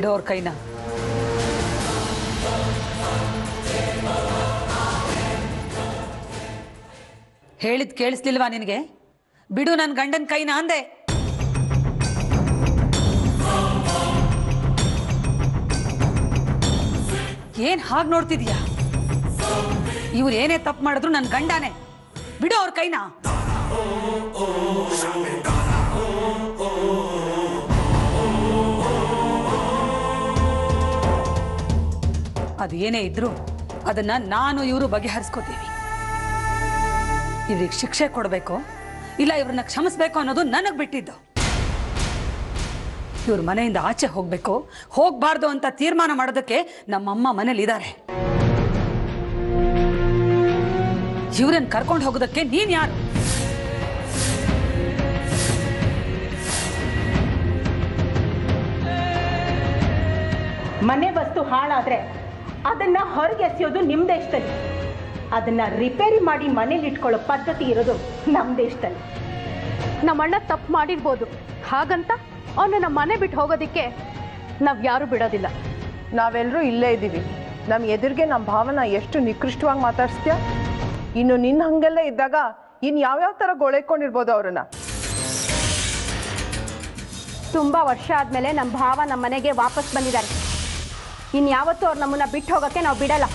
ಬಿಡೋ ಅವ್ರ ಕೈನ ಹೇಳಿದ್ ಕೇಳಿಸ್ಲಿಲ್ವಾ ನಿನಗೆ ಬಿಡು ನನ್ನ ಗಂಡನ ಕೈನ ಅಂದೆ ಏನ್ ಹಾಗೆ ನೋಡ್ತಿದ್ಯಾ ಇವ್ರು ಏನೇ ತಪ್ಪು ಮಾಡಿದ್ರು ನನ್ನ ಗಂಡನೇ ಬಿಡು ಅವ್ರ ಕೈನ ಅದು ಏನೇ ಇದ್ರು ಅದನ್ನ ನಾನು ಇವರು ಬಗೆಹರಿಸ್ಕೋತೀವಿ ಇವ್ರಿಗೆ ಶಿಕ್ಷೆ ಕೊಡಬೇಕು ಇಲ್ಲ ಇವ್ರನ್ನ ಕ್ಷಮಿಸ್ಬೇಕು ಅನ್ನೋದು ನನಗೆ ಬಿಟ್ಟಿದ್ದು ಇವ್ರ ಮನೆಯಿಂದ ಆಚೆ ಹೋಗ್ಬೇಕು ಹೋಗ್ಬಾರ್ದು ಅಂತ ತೀರ್ಮಾನ ಮಾಡೋದಕ್ಕೆ ನಮ್ಮಮ್ಮ ಮನೇಲಿ ಇದ್ದಾರೆ ಇವ್ರನ್ನ ಕರ್ಕೊಂಡು ಹೋಗೋದಕ್ಕೆ ನೀನ್ ಯಾರು ಮನೆ ವಸ್ತು ಹಾಳಾದ್ರೆ ಅದನ್ನ ಹೊರಗೆ ಎಸೆಯೋದು ನಿಮ್ಮ ದೇಶದಲ್ಲಿ ಅದನ್ನ ರಿಪೇರಿ ಮಾಡಿ ಮನೇಲಿ ಇಟ್ಕೊಳ್ಳೋ ಪದ್ಧತಿ ಇರೋದು ನಮ್ಮ ದೇಶದಲ್ಲಿ ನಮ್ಮ ಅಣ್ಣ ತಪ್ಪು ಮಾಡಿರ್ಬೋದು ಹಾಗಂತ ಅವನು ನಮ್ಮ ಮನೆ ಬಿಟ್ಟು ಹೋಗೋದಕ್ಕೆ ನಾವು ಯಾರು ಬಿಡೋದಿಲ್ಲ ನಾವೆಲ್ಲರೂ ಇಲ್ಲೇ ಇದ್ದೀವಿ ನಮ್ಮ ಎದುರಿಗೆ ನಮ್ಮ ಭಾವನ ಎಷ್ಟು ನಿಕೃಷ್ಟವಾಗಿ ಮಾತಾಡ್ಸ್ತೀಯ ಇನ್ನು ನಿನ್ನ ಹಂಗೆಲ್ಲ ಇದ್ದಾಗ ಇನ್ನು ಯಾವ್ಯಾವ ಥರ ಗೊಳೆಕೊಂಡಿರ್ಬೋದು ಅವ್ರನ್ನ ತುಂಬ ವರ್ಷ ಆದಮೇಲೆ ನಮ್ಮ ಭಾವ ನಮ್ಮ ಮನೆಗೆ ವಾಪಸ್ ಬಂದಿದ್ದಾರೆ ಇನ್ಯಾವತ್ತೂ ಅವ್ರು ನಮ್ಮನ್ನ ಬಿಟ್ಟು ಹೋಗೋಕ್ಕೆ ನಾವು ಬಿಡಲ್ಲ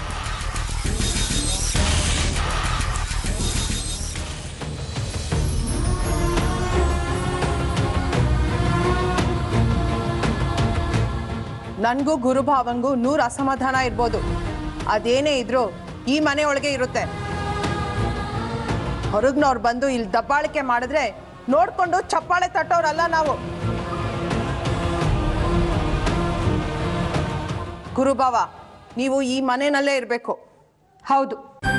ನನಗೂ ಗುರುಭಾವಂಗೂ ನೂರು ಅಸಮಾಧಾನ ಇರ್ಬೋದು ಅದೇನೇ ಇದ್ರೂ ಈ ಮನೆ ಒಳಗೆ ಇರುತ್ತೆ ಹೊರಗ್ನವ್ರು ಬಂದು ಇಲ್ಲಿ ದಬ್ಬಾಳಿಕೆ ಮಾಡಿದ್ರೆ ನೋಡ್ಕೊಂಡು ಚಪ್ಪಾಳೆ ತಟ್ಟೋರಲ್ಲ ನಾವು ಗುರುಭಾವ ನೀವು ಈ ಮನೆಯಲ್ಲೇ ಇರಬೇಕು ಹೌದು